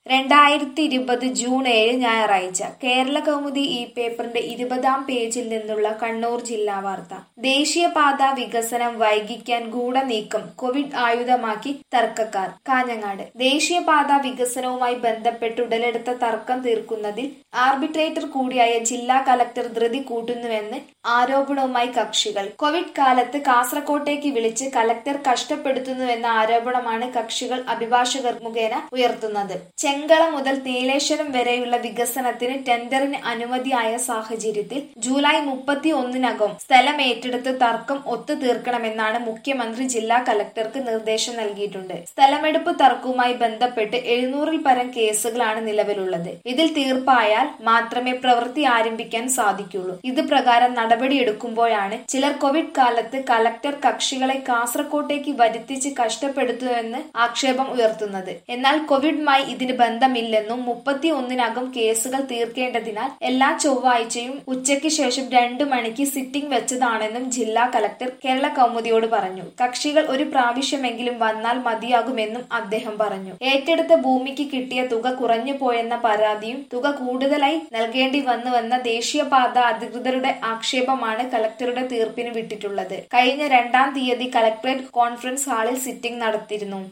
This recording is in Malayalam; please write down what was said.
രണ്ടായിരത്തി ഇരുപത് ജൂൺ ഏഴ് ഞായറാഴ്ച കേരള കൗമുദി ഈ പേപ്പറിന്റെ ഇരുപതാം പേജിൽ നിന്നുള്ള കണ്ണൂർ ജില്ലാ വാർത്ത ദേശീയപാത വികസനം വൈകിക്കാൻ ഗൂഢനീക്കം കോവിഡ് ആയുധമാക്കി തർക്കക്കാർ കാഞ്ഞങ്ങാട് ദേശീയപാത വികസനവുമായി ബന്ധപ്പെട്ട് ഉടലെടുത്ത തർക്കം തീർക്കുന്നതിൽ ആർബിട്രേറ്റർ കൂടിയായ ജില്ലാ കലക്ടർ ധൃതി കൂട്ടുന്നുവെന്ന് ആരോപണവുമായി കക്ഷികൾ കോവിഡ് കാലത്ത് കാസർകോട്ടേക്ക് വിളിച്ച് കലക്ടർ കഷ്ടപ്പെടുത്തുന്നുവെന്ന ആരോപണമാണ് കക്ഷികൾ അഭിഭാഷകർ മുഖേന ഉയർത്തുന്നത് ചെങ്കളം മുതൽ നീലേശ്വരം വരെയുള്ള വികസനത്തിന് ടെൻഡറിന് അനുമതിയായ സാഹചര്യത്തിൽ ജൂലൈ മുപ്പത്തി ഒന്നിനകം സ്ഥലം ഏറ്റെടുത്ത് തർക്കം ഒത്തുതീർക്കണമെന്നാണ് മുഖ്യമന്ത്രി ജില്ലാ കലക്ടർക്ക് നിർദ്ദേശം നൽകിയിട്ടുണ്ട് സ്ഥലമെടുപ്പ് തർക്കവുമായി ബന്ധപ്പെട്ട് എഴുന്നൂറിൽ പരം കേസുകളാണ് നിലവിലുള്ളത് ഇതിൽ തീർപ്പായാൽ മാത്രമേ പ്രവൃത്തി ആരംഭിക്കാൻ സാധിക്കുള്ളൂ ഇത് പ്രകാരം നടപടിയെടുക്കുമ്പോഴാണ് ചിലർ കോവിഡ് കാലത്ത് കലക്ടർ കക്ഷികളെ കാസർകോട്ടേക്ക് വരുത്തിച്ച് കഷ്ടപ്പെടുത്തുമെന്ന് ആക്ഷേപം ഉയർത്തുന്നത് എന്നാൽ കോവിഡുമായി ഇതിന് ബന്ധമില്ലെന്നും മുപ്പത്തി ഒന്നിനകം കേസുകൾ തീർക്കേണ്ടതിനാൽ എല്ലാ ചൊവ്വാഴ്ചയും ഉച്ചയ്ക്ക് ശേഷം രണ്ടു മണിക്ക് സിറ്റിംഗ് വെച്ചതാണെന്നും ജില്ലാ കലക്ടർ കേരള കൗമുദിയോട് പറഞ്ഞു കക്ഷികൾ ഒരു പ്രാവശ്യമെങ്കിലും വന്നാൽ മതിയാകുമെന്നും അദ്ദേഹം പറഞ്ഞു ഏറ്റെടുത്ത ഭൂമിക്ക് കിട്ടിയ തുക കുറഞ്ഞു പോയെന്ന പരാതിയും തുക കൂടുതലായി നൽകേണ്ടി വന്നുവെന്ന ദേശീയപാത അധികൃതരുടെ ആക്ഷേപമാണ് കലക്ടറുടെ തീർപ്പിന് വിട്ടിട്ടുള്ളത് കഴിഞ്ഞ രണ്ടാം തീയതി കലക്ടറേറ്റ് കോൺഫറൻസ് ഹാളിൽ സിറ്റിംഗ് നടത്തിയിരുന്നു